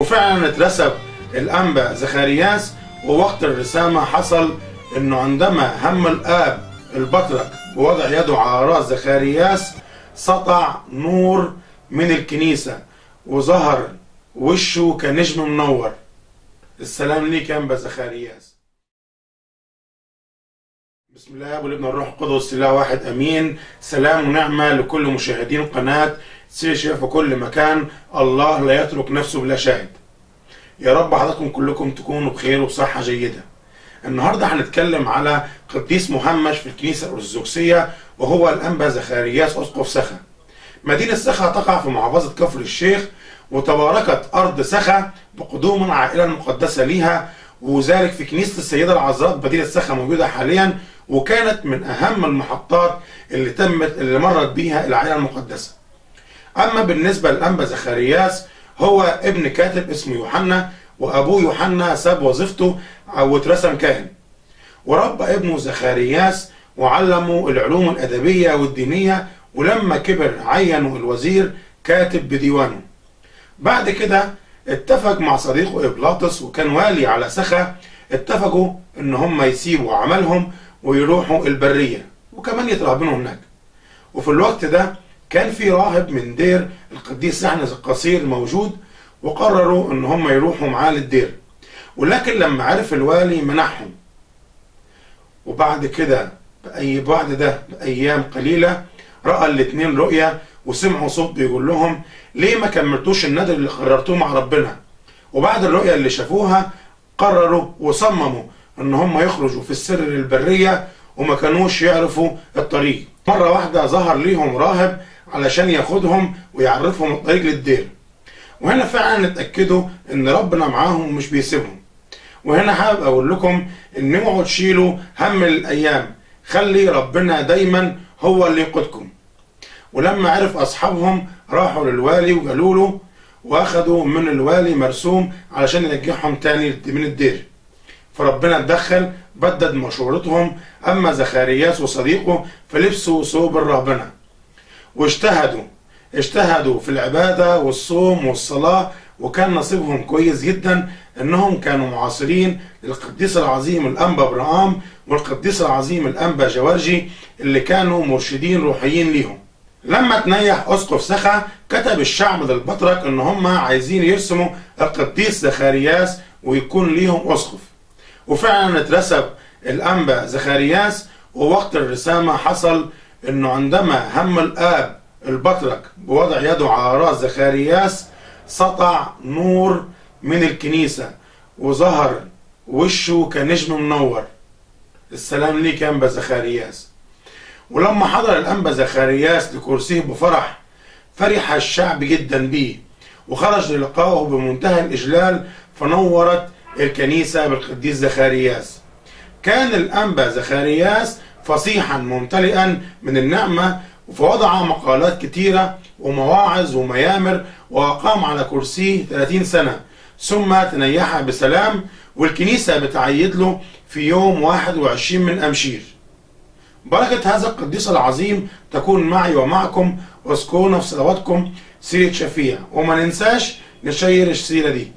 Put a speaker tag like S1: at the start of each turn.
S1: وفعلا اترسب الأنبا زخارياس ووقت الرسامة حصل انه عندما هم الآب البطرك بوضع يده على راس زخارياس سطع نور من الكنيسة وظهر وشه كنجم منور السلام ليك يا أنبا زخارياس بسم الله والابن الروح القدس اله واحد امين سلام ونعمه لكل مشاهدين قناه سير شيخ في كل مكان الله لا يترك نفسه بلا شاهد يا رب حضراتكم كلكم تكونوا بخير وبصحه جيده النهارده هنتكلم على قديس مهمش في الكنيسه الارثوذكسيه وهو الانبا زخارياس اسقف سخا مدينه سخا تقع في محافظه كفر الشيخ وتباركت ارض سخا بقدوم العائله المقدسه ليها وذلك في كنيسه السيده العذراء مدينه سخا موجوده حاليا وكانت من اهم المحطات اللي تمت اللي مرت بيها العائله المقدسه. اما بالنسبه لانبا زخارياس هو ابن كاتب اسمه يوحنا وابوه يوحنا ساب وظيفته او اترسم كاهن. وربى ابنه زخارياس وعلمه العلوم الادبيه والدينيه ولما كبر عينه الوزير كاتب بديوانه. بعد كده اتفق مع صديقه ابلاطس وكان والي على سخا اتفقوا ان هم يسيبوا عملهم ويروحوا البرية وكمان يترهبنوا هناك وفي الوقت ده كان في راهب من دير القديس سحنس القصير موجود وقرروا ان هم يروحوا معاه للدير ولكن لما عرف الوالي منعهم وبعد كده بأي بعد ده بأيام قليلة رأى الاتنين رؤية وسمعوا صوت بيقول لهم ليه ما كملتوش النذر اللي قررتوه مع ربنا وبعد الرؤية اللي شافوها قرروا وصمموا ان هم يخرجوا في السر للبرية وما كانوش يعرفوا الطريق مرة واحدة ظهر ليهم راهب علشان ياخدهم ويعرفهم الطريق للدير وهنا فعلا اتأكدوا ان ربنا معاهم ومش بيسيبهم وهنا حابب اقول لكم ان اوعوا تشيلوا هم الايام خلي ربنا دايما هو اللي يقودكم ولما عرف اصحابهم راحوا للوالي وقالوا له واخدوا من الوالي مرسوم علشان يرجعهم تاني من الدير فربنا اتدخل بدد مشورتهم اما زخارياس وصديقه فلبسوا ثوب الرهبنه واجتهدوا اجتهدوا في العباده والصوم والصلاه وكان نصيبهم كويس جدا انهم كانوا معاصرين للقديس العظيم الانبا ابراهام والقديس العظيم الانبا جوارجي اللي كانوا مرشدين روحيين ليهم لما تنيح اسقف سخا كتب الشعب للبطرك ان هم عايزين يرسموا القديس زخارياس ويكون ليهم اسقف وفعلا اترسب الانبا زخارياس ووقت الرسامه حصل انه عندما هم الاب البطرك بوضع يده على راس زخارياس سطع نور من الكنيسه وظهر وشه كنجم منور السلام ليك يا انبا زخارياس ولما حضر الانبا زخارياس لكرسيه بفرح فرح الشعب جدا به وخرج للقائه بمنتهى الاجلال فنورت الكنيسة بالقديس زخارياس كان الأنبا زخارياس فصيحا ممتلئا من النعمة فوضع مقالات كتيرة ومواعظ وميامر وأقام على كرسيه 30 سنة ثم تنيح بسلام والكنيسة بتعيد له في يوم 21 من أمشير بركة هذا القديس العظيم تكون معي ومعكم واذكرونا في صلواتكم سيرة شفيع وما ننساش نشير السيرة دي